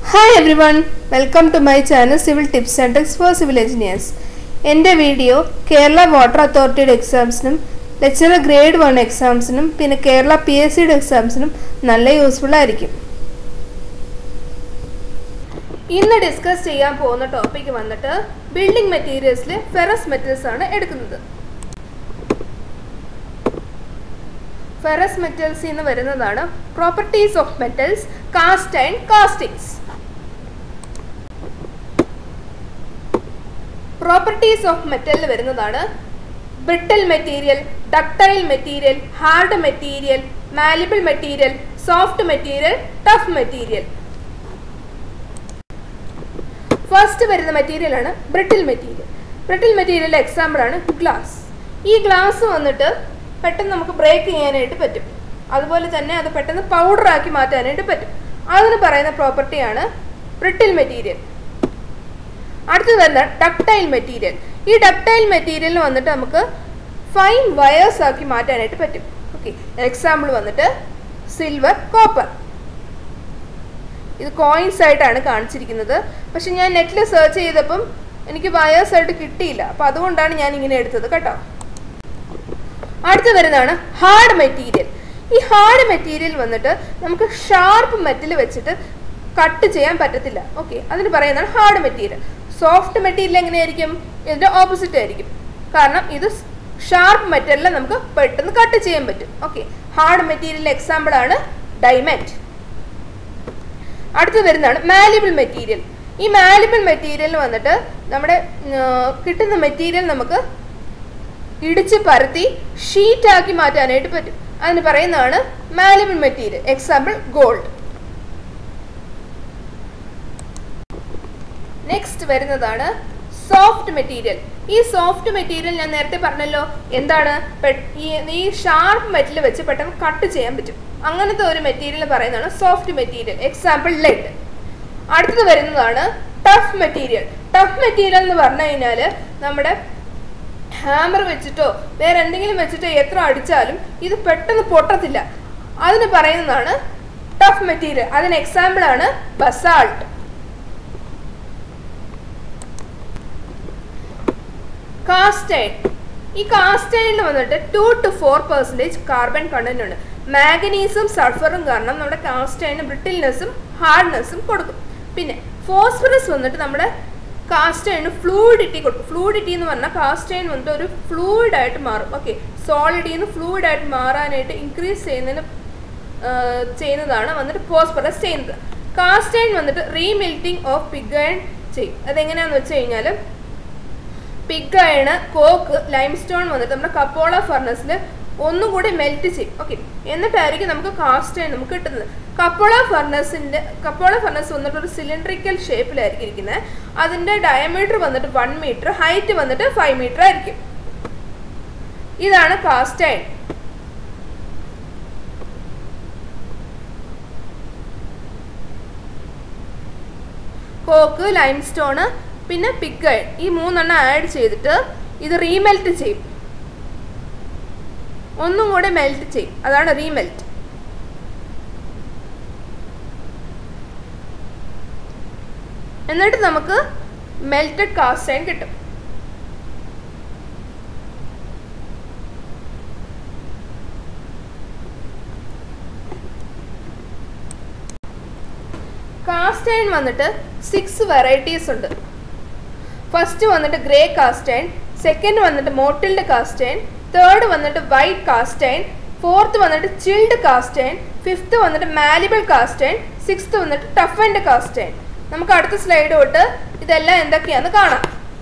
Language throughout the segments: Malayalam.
Hi everyone welcome to my channel civil tips and tricks for civil engineers എൻ്റെ വീഡിയോ കേരള വാട്ടർ അതോറിറ്റിയുടെ എക്സാംസിനും ലെക്ചറർ ഗ്രേഡ് വൺ എക്സാംസിനും പിന്നെ കേരള പി എസ് സിയുടെ എക്സാംസിനും നല്ല യൂസ്ഫുൾ ആയിരിക്കും ഇന്ന് ഡിസ്കസ് ചെയ്യാൻ പോകുന്ന ടോപ്പിക് വന്നിട്ട് ബിൽഡിംഗ് മെറ്റീരിയൽസിൽ ഫെറസ് മെറ്റൽസ് ആണ് എടുക്കുന്നത് ഫെറസ് മെറ്റൽസ് എന്ന് വരുന്നതാണ് properties of metals cast and castings properties of മെറ്റലിൽ വരുന്നതാണ് brittle material ductile material hard material malleable material soft material tough material first വരുന്ന മെറ്റീരിയൽ ആണ് ബ്രിട്ടിൽ മെറ്റീരിയൽ ബ്രിട്ടിൽ മെറ്റീരിയലിന്റെ എക്സാമ്പിൾ ആണ് ഗ്ലാസ് ഈ ഗ്ലാസ് വന്നിട്ട് പെട്ടെന്ന് നമുക്ക് ബ്രേക്ക് ചെയ്യാനായിട്ട് പറ്റും അതുപോലെ തന്നെ അത് പെട്ടെന്ന് പൗഡർ ആക്കി മാറ്റാനായിട്ട് പറ്റും അതിന് പറയുന്ന പ്രോപ്പർട്ടിയാണ് ബ്രിട്ടിൽ മെറ്റീരിയൽ അടുത്തത് വരുന്ന ഡക്ടൈൽ മെറ്റീരിയൽ ഈ ഡക്ടൈൽ മെറ്റീരിയലിൽ വന്നിട്ട് നമുക്ക് ഫൈൻ വയേഴ്സ് ആക്കി മാറ്റാനായിട്ട് പറ്റും ഓക്കെ എക്സാമ്പിൾ വന്നിട്ട് സിൽവർ കോപ്പർ ഇത് കോയിൻസ് ആയിട്ടാണ് കാണിച്ചിരിക്കുന്നത് പക്ഷെ ഞാൻ നെറ്റിൽ സെർച്ച് ചെയ്തപ്പം എനിക്ക് വയേഴ്സ് ആയിട്ട് കിട്ടിയില്ല അപ്പം അതുകൊണ്ടാണ് ഞാൻ ഇങ്ങനെ എടുത്തത് കേട്ടോ അടുത്ത് വരുന്നതാണ് ഹാർഡ് മെറ്റീരിയൽ ഈ ഹാർഡ് മെറ്റീരിയൽ വന്നിട്ട് നമുക്ക് ഷാർപ്പ് മെറ്റൽ വെച്ചിട്ട് കട്ട് ചെയ്യാൻ പറ്റത്തില്ല ഓക്കെ അതിന് പറയുന്നതാണ് ഹാർഡ് മെറ്റീരിയൽ സോഫ്റ്റ് മെറ്റീരിയൽ എങ്ങനെയായിരിക്കും ഇതിൻ്റെ ഓപ്പോസിറ്റ് ആയിരിക്കും കാരണം ഇത് ഷാർപ്പ് മെറ്റീരിയൽ നമുക്ക് പെട്ടെന്ന് കട്ട് ചെയ്യാൻ പറ്റും ഓക്കെ ഹാർഡ് മെറ്റീരിയൽ എക്സാമ്പിൾ ആണ് ഡയമണ്ട് അടുത്ത് വരുന്നതാണ് മാലിബിൾ മെറ്റീരിയൽ ഈ മാലിബിൾ മെറ്റീരിയൽ വന്നിട്ട് നമ്മുടെ കിട്ടുന്ന മെറ്റീരിയൽ നമുക്ക് ഇടിച്ച് പരത്തി ഷീറ്റാക്കി മാറ്റാനായിട്ട് പറ്റും അതിന് പറയുന്നതാണ് malleable material example gold next വരുന്നതാണ് സോഫ്റ്റ് മെറ്റീരിയൽ ഈ സോഫ്റ്റ് മെറ്റീരിയൽ ഞാൻ നേരത്തെ പറഞ്ഞല്ലോ എന്താണ് ഈ ഷാർപ്പ് മെറ്റൽ വെച്ച് പെട്ടെന്ന് കട്ട് ചെയ്യാൻ പറ്റും അങ്ങനത്തെ ഒരു മെറ്റീരിയൽ പറയുന്നതാണ് സോഫ്റ്റ് മെറ്റീരിയൽ എക്സാമ്പിൾ ലെഡ് അടുത്തത് വരുന്നതാണ് ടഫ് മെറ്റീരിയൽ ടഫ് മെറ്റീരിയൽ എന്ന് പറഞ്ഞു കഴിഞ്ഞാൽ നമ്മുടെ ഹാമർ വെച്ചിട്ടോ വേറെ എന്തെങ്കിലും വെച്ചിട്ടോ എത്ര അടിച്ചാലും ഇത് പെട്ടെന്ന് പൊട്ടത്തില്ല അതിന് പറയുന്നതാണ് ടഫ് മെറ്റീരിയൽ അതിന് എക്സാമ്പിൾ ആണ് ബസാൾട്ട് കാസ്റ്റൈൻ ഈ കാസ്റ്റൈനിൽ വന്നിട്ട് two two four percentage carbon content ഉണ്ട് മാഗനീസും സൾഫറും കാരണം നമ്മുടെ കാസ്റ്റൈന് ബ്രിട്ടിൽനെസ്സും ഹാർഡ്നെസ്സും കൊടുക്കും പിന്നെ ഫോസ്ഫറസ് വന്നിട്ട് നമ്മുടെ കാസ്റ്റൈന് ഫ്ലൂയിഡിറ്റി കൊടുക്കും ഫ്ലൂയിഡിറ്റി എന്ന് പറഞ്ഞാൽ കാസ്റ്റൈൻ വന്നിട്ട് ഒരു ഫ്ലൂയിഡ് ആയിട്ട് മാറും ഓക്കെ സോളിഡിൽ നിന്ന് ഫ്ലൂയിഡ് ആയിട്ട് മാറാനായിട്ട് ഇൻക്രീസ് ചെയ്യുന്നതിന് ചെയ്യുന്നതാണ് വന്നിട്ട് ഫോസ്ഫറസ് ചെയ്യുന്നത് കാസ്റ്റൈൻ വന്നിട്ട് റീമെൽറ്റിംഗ് ഓഫ് പിഗ് അയൺ ചെയ്യും അതെങ്ങനെയാണെന്ന് വെച്ച് കഴിഞ്ഞാൽ pig iron coke limestone വന്നിട്ട് നമ്മുടെ കപ്പോള ഫർണസിൽ ഒന്നും കൂടി മെൽറ്റ് ചെയ്യും ഓക്കെ എന്നിട്ടായിരിക്കും നമുക്ക് കാസ്റ്റ് അയൺ നമുക്ക് കിട്ടുന്നത് കപ്പോള ഫർണസിൻ്റെ കപ്പോള ഫർണസ് വന്നിട്ട് ഒരു സിലിണ്ടറിക്കൽ ഷേപ്പിലായിരിക്കും ഇരിക്കുന്നത് അതിൻ്റെ ഡയമീറ്റർ വന്നിട്ട് വൺ മീറ്റർ ഹൈറ്റ് വന്നിട്ട് ഫൈവ് മീറ്റർ ആയിരിക്കും ഇതാണ് cast iron coke limestone പിന്നെ പിഗ് അയൺ ഈ മൂന്നെണ്ണം ആഡ് ചെയ്തിട്ട് ഇത് റീമെൽറ്റ് ചെയ്യും ഒന്നും കൂടെ മെൽറ്റ് ചെയ്യും അതാണ് റീമെൽറ്റ് എന്നിട്ട് നമുക്ക് മെൽറ്റഡ് കാസ്റ്റ് അയൺ കിട്ടും കാസ്റ്റ് അയൺ വന്നിട്ട് സിക്സ് വെറൈറ്റീസ് ഉണ്ട് ഫസ്റ്റ് വന്നിട്ട് ഗ്രേ കാസ്റ്റൈൻ സെക്കൻഡ് വന്നിട്ട് മോട്ടിൽഡ് കാസ്റ്റൈൻ തേർഡ് വന്നിട്ട് വൈറ്റ് കാസ്റ്റൈൻ ഫോർത്ത് വന്നിട്ട് ചിൽഡ് കാസ്റ്റൈൻ ഫിഫ്ത്ത് വന്നിട്ട് മാലിബിൾ കാസ്റ്റൈൻ സിക്സ്ത് വന്നിട്ട് ടഫ് ആൻഡ് കാസ്റ്റൈൻ നമുക്ക് അടുത്ത സ്ലൈഡ് തൊട്ട് ഇതെല്ലാം എന്തൊക്കെയാണെന്ന് കാണാം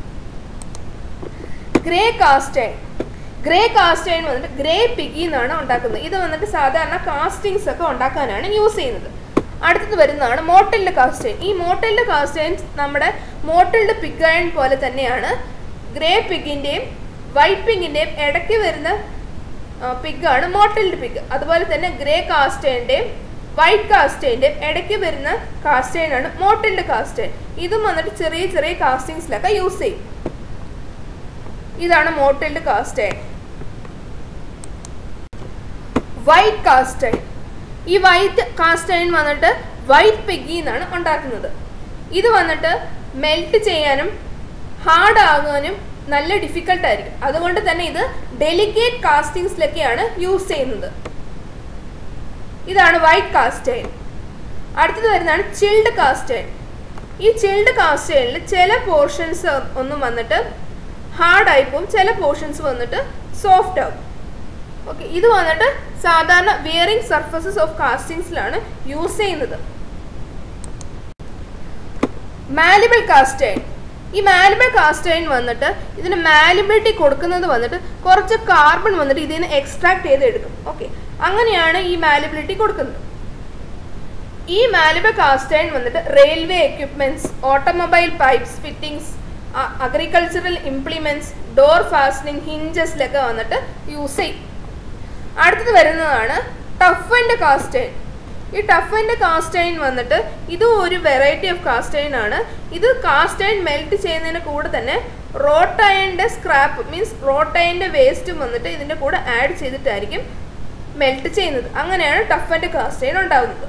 ഗ്രേ കാസ്റ്റൈൻ ഗ്രേ കാസ്റ്റൈൻ വന്നിട്ട് ഗ്രേ പിഗി എന്നാണ് ഉണ്ടാക്കുന്നത് ഇത് വന്നിട്ട് സാധാരണ കാസ്റ്റിങ്സ് ഒക്കെ ഉണ്ടാക്കാനാണ് യൂസ് ചെയ്യുന്നത് അടുത്തത് വരുന്നതാണ് മോട്ടൽഡ് കാസ്റ്റൈൻ ഈ മോട്ടൽഡ് കാസ്റ്റൈൻസ് നമ്മുടെ മോട്ടൽഡ് പിഗ് അയൺ പോലെ തന്നെയാണ് ഗ്രേ പിഗിൻ്റെയും വൈറ്റ് പിഗിൻ്റെയും ഇടയ്ക്ക് വരുന്ന പിഗാണ് മോട്ടൽഡ് പിഗ് അതുപോലെ തന്നെ ഗ്രേ കാസ്റ്റൈൻ്റെയും വൈറ്റ് കാസ്റ്റൈൻ്റെയും ഇടയ്ക്ക് വരുന്ന കാസ്റ്റൈനാണ് മോട്ടൽഡ് കാസ്റ്റൈൻ ഇതും വന്നിട്ട് ചെറിയ ചെറിയ കാസ്റ്റിങ്സിലൊക്കെ യൂസ് ചെയ്യും ഇതാണ് മോട്ടൽഡ് കാസ്റ്റൈൻ വൈറ്റ് കാസ്റ്റൈൻ ഈ വൈറ്റ് കാസ്റ്റ് അയൺ വന്നിട്ട് വൈറ്റ് പെഗി എന്നാണ് ഉണ്ടാക്കുന്നത് ഇത് വന്നിട്ട് മെൽറ്റ് ചെയ്യാനും ഹാർഡ് ആകാനും നല്ല ഡിഫിക്കൽട്ട് ആയിരിക്കും അതുകൊണ്ട് തന്നെ ഇത് ഡെലിക്കേറ്റ് കാസ്റ്റിങ്സിലൊക്കെയാണ് യൂസ് ചെയ്യുന്നത് ഇതാണ് വൈറ്റ് കാസ്റ്റൈൻ അടുത്തത് വരുന്നതാണ് ചിൽഡ് കാസ്റ്റൈൻ ഈ ചിൽഡ് കാസ്റ്റൈനിൽ ചില പോർഷൻസ് ഒന്നും വന്നിട്ട് ഹാർഡായി പോകും ചില പോർഷൻസ് വന്നിട്ട് സോഫ്റ്റ് ആവും ഓക്കെ ഇത് വന്നിട്ട് സാധാരണ വിയറിംഗ് സർഫസസ് ഓഫ് കാസ്റ്റിങ്സിലാണ് യൂസ് ചെയ്യുന്നത് മാലിബിൾ കാസ്റ്റൈൻ ഈ മാലിബിൾ കാസ്റ്റൈൻ വന്നിട്ട് ഇതിന് മാലിബിലിറ്റി കൊടുക്കുന്നത് വന്നിട്ട് കുറച്ച് കാർബൺ വന്നിട്ട് ഇതിൽ നിന്ന് എക്സ്ട്രാക്ട് ചെയ്ത് എടുക്കും ഓക്കെ അങ്ങനെയാണ് ഈ മാലിബിലിറ്റി കൊടുക്കുന്നത് ഈ മാലിബിൾ കാസ്റ്റൈൻ വന്നിട്ട് railway equipments automobile pipes fittings agricultural implements door fastening ഹിഞ്ചസിലൊക്കെ വന്നിട്ട് യൂസ് ചെയ്യും അടുത്തത് വരുന്നതാണ് ടഫ് ആൻഡ് കാസ്റ്റൈൻ ഈ ടഫ് ആൻഡ് കാസ്റ്റൈൻ വന്നിട്ട് ഇതും ഒരു വെറൈറ്റി ഓഫ് കാസ്റ്റൈൻ ആണ് ഇത് കാസ്റ്റൈൻ മെൽറ്റ് ചെയ്യുന്നതിന് കൂടെ തന്നെ റോട്ടയൻ്റെ സ്ക്രാപ്പ് മീൻസ് റോട്ടയൻ്റെ വേസ്റ്റും വന്നിട്ട് ഇതിൻ്റെ കൂടെ ആഡ് ചെയ്തിട്ടായിരിക്കും മെൽറ്റ് ചെയ്യുന്നത് അങ്ങനെയാണ് ടഫ് ആൻഡ് കാസ്റ്റൈൻ ഉണ്ടാകുന്നത്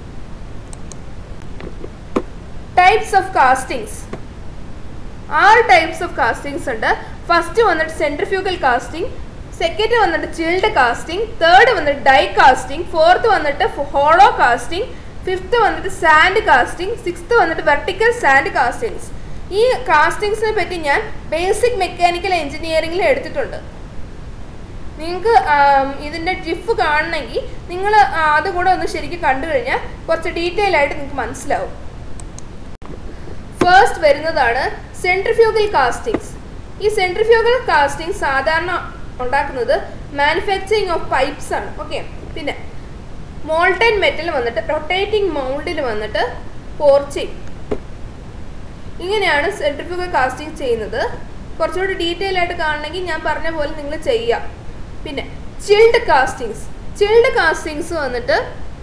ടൈപ്സ് ഓഫ് കാസ്റ്റിങ്സ് ആറ് ടൈപ്സ് ഓഫ് കാസ്റ്റിങ്സ് ഉണ്ട് ഫസ്റ്റ് വന്നിട്ട് സെൻട്രിഫ്യൂഗൽ കാസ്റ്റിംഗ് സെക്കൻഡ് വന്നിട്ട് ചിൽഡ് കാസ്റ്റിംഗ് തേർഡ് വന്നിട്ട് ഡൈ കാസ്റ്റിംഗ് ഫോർത്ത് വന്നിട്ട് ഹോളോ കാസ്റ്റിംഗ് ഫിഫ്ത്ത് വന്നിട്ട് സാൻഡ് കാസ്റ്റിംഗ് സിക്സ്ത് വന്നിട്ട് വെർട്ടിക്കൽ സാൻഡ് കാസ്റ്റിങ്സ് ഈ കാസ്റ്റിങ്സിനെ പറ്റി ഞാൻ ബേസിക് മെക്കാനിക്കൽ എഞ്ചിനീയറിംഗിൽ എടുത്തിട്ടുണ്ട് നിങ്ങൾക്ക് ഇതിൻ്റെ ജിഫ് കാണണമെങ്കിൽ നിങ്ങൾ അതുകൂടെ ഒന്ന് ശരിക്കും കണ്ടു കഴിഞ്ഞാൽ കുറച്ച് ഡീറ്റെയിൽ ആയിട്ട് നിങ്ങൾക്ക് മനസ്സിലാവും ഫസ്റ്റ് വരുന്നതാണ് സെൻട്രിഫ്യൂഗൽ കാസ്റ്റിങ്സ് ഈ സെൻട്രിഫ്യൂഗൽ കാസ്റ്റിംഗ് സാധാരണ ഉണ്ടാക്കുന്നത് മാനുഫാക്ചറിങ് ഓഫ് പൈപ്സ് ആണ് ഓക്കെ പിന്നെ മോൾട്ടൻ മെറ്റൽ വന്നിട്ട് റൊട്ടേറ്റിംഗ് മൗണ്ടിൽ വന്നിട്ട് പോർ ചെയ്യും ഇങ്ങനെയാണ് സെൻട്രിഫ്യൂഗൽ കാസ്റ്റിംഗ് ചെയ്യുന്നത് കുറച്ചുകൂടി ഡീറ്റെയിൽ ആയിട്ട് കാണണമെങ്കിൽ ഞാൻ പറഞ്ഞ പോലെ നിങ്ങൾ ചെയ്യാം പിന്നെ ചിൽഡ് കാസ്റ്റിങ്സ് ചിൽഡ് കാസ്റ്റിങ്സ് വന്നിട്ട്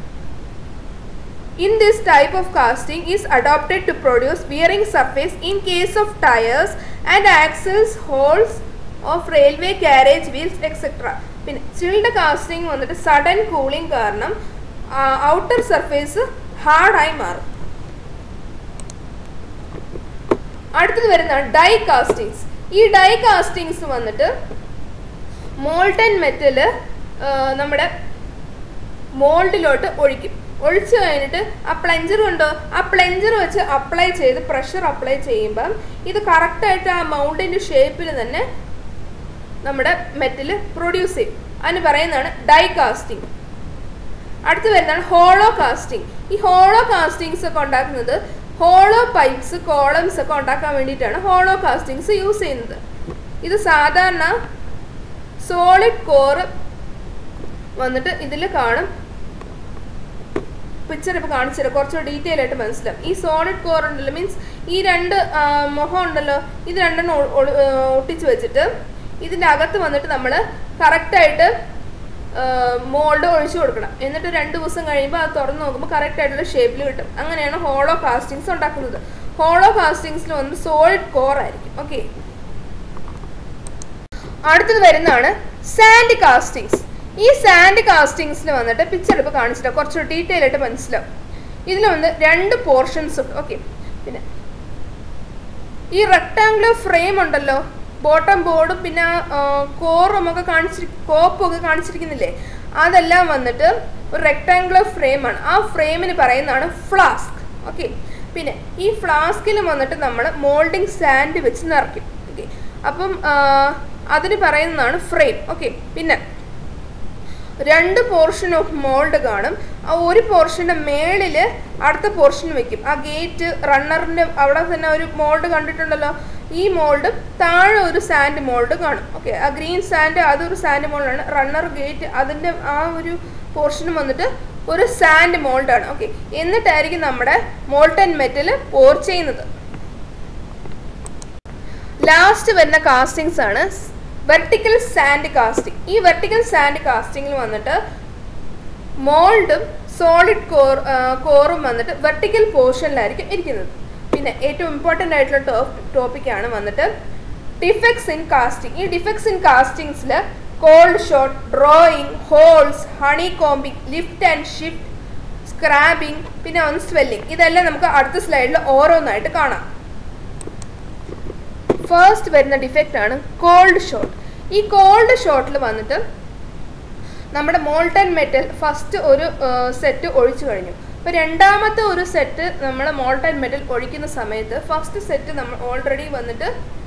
In this type of casting is adopted to produce bearing surface in case of tires and axles, holes of railway carriage wheels etc. പിന്നെ ചിൽഡ് കാസ്റ്റിംഗ് വന്നിട്ട് സഡൻ കൂളിംഗ് കാരണം ഔട്ടർ സർഫേസ് ഹാർഡായി മാറും അടുത്തത് വരുന്നതാണ് ഡൈ കാസ്റ്റിങ്സ് ഈ ഡൈ കാസ്റ്റിങ്സ് വന്നിട്ട് മോൾട്ടൻ മെറ്റല് നമ്മുടെ മോൾഡിലോട്ട് ഒഴിക്കും ഒഴിച്ചു കഴിഞ്ഞിട്ട് ആ പ്ലഞ്ചർ ഉണ്ടോ ആ പ്ലഞ്ചർ വെച്ച് അപ്ലൈ ചെയ്ത് പ്രഷർ അപ്ലൈ ചെയ്യുമ്പം ഇത് കറക്റ്റായിട്ട് ആ മൗണ്ടിൻ്റെ ഷേപ്പിൽ തന്നെ നമ്മുടെ മെറ്റൽ പ്രൊഡ്യൂസ് ചെയ്യും അതിന് പറയുന്നതാണ് ഡൈ കാസ്റ്റിംഗ് അടുത്ത് വരുന്നതാണ് ഹോളോ കാസ്റ്റിംഗ് ഈ ഹോളോ കാസ്റ്റിങ്സ് ഒക്കെ ഉണ്ടാക്കുന്നത് ഹോളോ പൈപ്സ് കോളംസ് ഒക്കെ ഉണ്ടാക്കാൻ വേണ്ടിയിട്ടാണ് ഹോളോ കാസ്റ്റിങ്സ് യൂസ് ചെയ്യുന്നത് ഇത് സാധാരണ സോളിഡ് കോർ വന്നിട്ട് ഇതിൽ കാണും പിക്ചർ ഇപ്പോൾ കാണിച്ചുതരാം കുറച്ചുകൂടി ഡീറ്റെയിൽ ആയിട്ട് മനസ്സിലാവും ഈ സോളിഡ് കോർ ഉണ്ടല്ലോ മീൻസ് ഈ രണ്ട് മുഖം ഉണ്ടല്ലോ ഇത് രണ്ടെണ്ണം ഒട്ടിച്ച് വെച്ചിട്ട് ഇതിൻ്റെ അകത്ത് വന്നിട്ട് നമ്മൾ കറക്റ്റായിട്ട് മോൾഡ് ഒഴിച്ചു കൊടുക്കണം എന്നിട്ട് രണ്ട് ദിവസം കഴിയുമ്പോൾ അത് തുറന്ന് നോക്കുമ്പോൾ കറക്റ്റ് ആയിട്ടുള്ള ഷേപ്പിൽ കിട്ടും അങ്ങനെയാണ് ഹോളോ കാസ്റ്റിങ്സ് ഉണ്ടാക്കുന്നത് ഹോളോ കാസ്റ്റിങ്സിൽ വന്ന് സോളിഡ് കോർ ആയിരിക്കും ഓക്കെ അടുത്തത് വരുന്നതാണ് സാൻഡ് കാസ്റ്റിങ്സ് ഈ സാൻഡ് കാസ്റ്റിങ്സിൽ വന്നിട്ട് പിക്ചർ ഇപ്പോൾ കാണിച്ചിട്ട് കുറച്ച് ഡീറ്റെയിൽ ആയിട്ട് മനസ്സിലാവും ഇതിൽ വന്ന് രണ്ട് പോർഷൻസ് ഉണ്ട് ഓക്കെ പിന്നെ ഈ റെക്ടാങ്കുലർ ഫ്രെയിം ഉണ്ടല്ലോ ബോട്ടം ബോർഡും പിന്നെ കോറും ഒക്കെ കാണിച്ചിരി കോപ്പും ഒക്കെ കാണിച്ചിരിക്കുന്നില്ലേ അതെല്ലാം വന്നിട്ട് ഒരു റെക്ടാങ്കുലർ ഫ്രെയിമാണ് ആ ഫ്രെയിമിന് പറയുന്നതാണ് ഫ്ലാസ്ക് ഓക്കെ പിന്നെ ഈ ഫ്ലാസ്കിൽ വന്നിട്ട് നമ്മൾ മോൾഡിങ് സാൻഡ് വെച്ച് നിറയ്ക്കും ഓക്കെ അപ്പം അതിന് പറയുന്നതാണ് ഫ്രെയിം ഓക്കെ പിന്നെ രണ്ട് പോർഷൻ ഓഫ് മോൾഡ് കാണും ആ ഒരു പോർഷൻ്റെ മേളിൽ അടുത്ത പോർഷൻ വെക്കും ആ ഗേറ്റ് റണ്ണറിൻ്റെ അവിടെ തന്നെ ഒരു മോൾഡ് കണ്ടിട്ടുണ്ടല്ലോ ഈ മോൾഡ് താഴെ ഒരു സാൻഡ് മോൾഡ് കാണും ഓക്കെ ആ ഗ്രീൻ സാൻഡ് അതൊരു സാൻഡ് മോൾഡാണ് റണ്ണർ ഗേറ്റ് അതിൻ്റെ ആ ഒരു പോർഷനും വന്നിട്ട് ഒരു സാൻഡ് മോൾഡാണ് ഓക്കെ എന്നിട്ടായിരിക്കും നമ്മുടെ മോൾട്ടൻ മെറ്റൽ പോർ ചെയ്യുന്നത് ലാസ്റ്റ് വരുന്ന കാസ്റ്റിങ്സ് ആണ് വെർട്ടിക്കൽ സാൻഡ് കാസ്റ്റിംഗ് ഈ വെർട്ടിക്കൽ സാൻഡ് കാസ്റ്റിങ്ങിൽ വന്നിട്ട് മോൾഡും സോളിഡ് കോർ കോറും വന്നിട്ട് വെർട്ടിക്കൽ പോർഷനിലായിരിക്കും ഇരിക്കുന്നത് പിന്നെ ഏറ്റവും ഇമ്പോർട്ടൻ്റ് ആയിട്ടുള്ള ടോപ്പ് ടോപ്പിക്കാണ് വന്നിട്ട് ഡിഫക്ട്സ് ഇൻ കാസ്റ്റിംഗ് ഈ ഡിഫക്ട്സ് ഇൻ കാസ്റ്റിങ്സിൽ cold shot drawing holes honey combing lift and shift scrabbing പിന്നെ ഒന്ന് സ്വെല്ലിങ് ഇതെല്ലാം നമുക്ക് അടുത്ത സ്ലൈഡിൽ ഓരോന്നായിട്ട് കാണാം ഫസ്റ്റ് വരുന്ന ഡിഫക്റ്റ് ആണ് കോൾഡ് ഷോട്ട് ഈ കോൾഡ് ഷോട്ടിൽ വന്നിട്ട് നമ്മുടെ മോൾട്ടൺ മെറ്റൽ ഫസ്റ്റ് ഒരു സെറ്റ് ഒഴിച്ചു കഴിഞ്ഞു അപ്പോൾ രണ്ടാമത്തെ ഒരു സെറ്റ് നമ്മൾ മോൾട്ടൺ മെറ്റൽ ഒഴിക്കുന്ന സമയത്ത് ഫസ്റ്റ് സെറ്റ് നമ്മൾ ഓൾറെഡി വന്നിട്ട്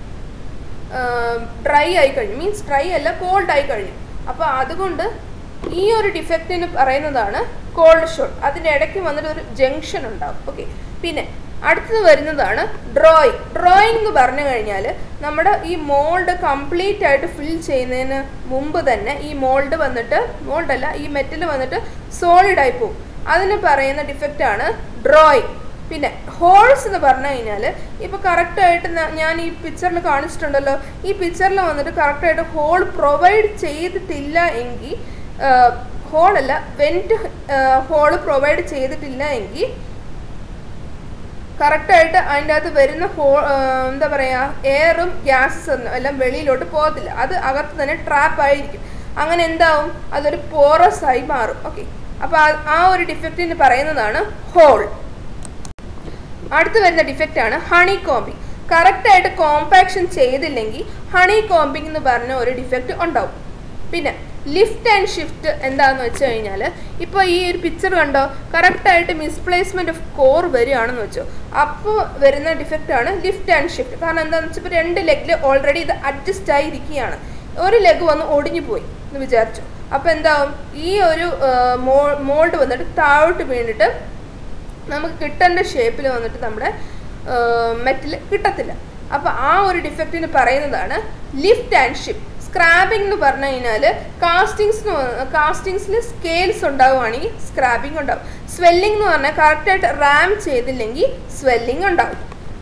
ഡ്രൈ ആയി കഴിഞ്ഞു മീൻസ് ഡ്രൈ അല്ല കോൾഡ് ആയി കഴിഞ്ഞു അപ്പോൾ അതുകൊണ്ട് ഈ ഒരു ഡിഫക്റ്റിന് പറയുന്നതാണ് കോൾഡ് ഷോട്ട് അതിൻ്റെ ഇടയ്ക്ക് വന്നിട്ട് ഒരു ജംഗ്ഷൻ ഉണ്ടാവും ഓക്കെ പിന്നെ അടുത്തത് വരുന്നതാണ് ഡ്രോയിങ് ഡ്രോയിങ് എന്ന് പറഞ്ഞു കഴിഞ്ഞാൽ നമ്മുടെ ഈ മോൾഡ് കംപ്ലീറ്റ് ആയിട്ട് ഫിൽ ചെയ്യുന്നതിന് മുമ്പ് തന്നെ ഈ മോൾഡ് വന്നിട്ട് മോൾഡ് അല്ല ഈ മെറ്റൽ വന്നിട്ട് സോളിഡ് ആയി പോകും അതിന് പറയുന്ന ഡിഫക്റ്റ് ആണ് ഡ്രോയിങ് പിന്നെ ഹോൾസ് എന്ന് പറഞ്ഞു കഴിഞ്ഞാൽ ഇപ്പോൾ കറക്റ്റായിട്ട് ഞാൻ ഈ പിക്ചറിൽ കാണിച്ചിട്ടുണ്ടല്ലോ ഈ പിക്ചറിൽ വന്നിട്ട് കറക്റ്റായിട്ട് ഹോൾ പ്രൊവൈഡ് ചെയ്തിട്ടില്ല എങ്കിൽ ഹോളല്ല വെൻറ്റ് ഹോൾ പ്രൊവൈഡ് ചെയ്തിട്ടില്ല എങ്കിൽ കറക്റ്റായിട്ട് അതിൻ്റെ അകത്ത് വരുന്ന ഹോ എന്താ പറയുക എയറും ഗ്യാസസും എല്ലാം വെളിയിലോട്ട് പോകത്തില്ല അത് അകത്ത് തന്നെ ട്രാപ്പ് ആയിരിക്കും അങ്ങനെ എന്താവും അതൊരു പോറസ് ആയി മാറും ഓക്കെ അപ്പോൾ ആ ഒരു ഡിഫക്റ്റിന് പറയുന്നതാണ് ഹോൾ അടുത്ത് വരുന്ന ഡിഫക്റ്റ് ആണ് ഹണി കോമ്പിങ് കറക്റ്റായിട്ട് കോമ്പാക്ഷൻ ചെയ്തില്ലെങ്കിൽ ഹണി കോമ്പിങ് എന്ന് പറഞ്ഞ ഒരു ഡിഫക്റ്റ് ഉണ്ടാവും പിന്നെ ലിഫ്റ്റ് ആൻഡ് ഷിഫ്റ്റ് എന്താണെന്ന് വെച്ച് കഴിഞ്ഞാൽ ഇപ്പോൾ ഈ ഒരു പിക്ചർ കണ്ടോ കറക്റ്റായിട്ട് മിസ്പ്ലേസ്മെൻറ്റ് ഓഫ് കോർ വരികയാണെന്ന് വെച്ചോ അപ്പോൾ വരുന്ന ഡിഫക്റ്റ് ആണ് ലിഫ്റ്റ് ആൻഡ് ഷിഫ്റ്റ് കാരണം എന്താണെന്ന് വെച്ചാൽ ഇപ്പോൾ രണ്ട് ലെഗിൽ ഓൾറെഡി ഇത് അഡ്ജസ്റ്റ് ആയിരിക്കുകയാണ് ഒരു ലെഗ് വന്ന് ഒടിഞ്ഞു പോയി എന്ന് വിചാരിച്ചു അപ്പോൾ എന്താവും ഈ ഒരു മോ മോൾഡ് വന്നിട്ട് താഴോട്ട് വീണിട്ട് നമുക്ക് കിട്ടേണ്ട ഷേപ്പിൽ വന്നിട്ട് നമ്മുടെ മെറ്റൽ കിട്ടത്തില്ല അപ്പോൾ ആ ഒരു ഡിഫക്റ്റിന് പറയുന്നതാണ് ലിഫ്റ്റ് ആൻഡ് ഷിഫ്റ്റ് സ്ക്രാബിംഗ് എന്ന് പറഞ്ഞു കഴിഞ്ഞാൽ കാസ്റ്റിങ്സ് കാസ്റ്റിങ്സിൽ സ്കെയിൽസ് ഉണ്ടാവുകയാണെങ്കിൽ സ്ക്രാബിംഗ് ഉണ്ടാവും സ്വെല്ലിംഗ് എന്ന് പറഞ്ഞാൽ കറക്റ്റായിട്ട് റാം ചെയ്തില്ലെങ്കിൽ സ്വെല്ലിംഗ് ഉണ്ടാവും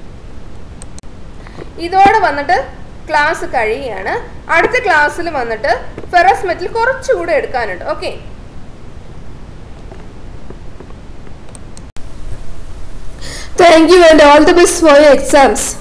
ഇതോടെ വന്നിട്ട് ക്ലാസ് കഴിയുകയാണ് അടുത്ത ക്ലാസ്സിൽ വന്നിട്ട് ഫെറസ് മെറ്റൽ കുറച്ചുകൂടെ എടുക്കാനുണ്ട് okay Thank you and all the best for your exams.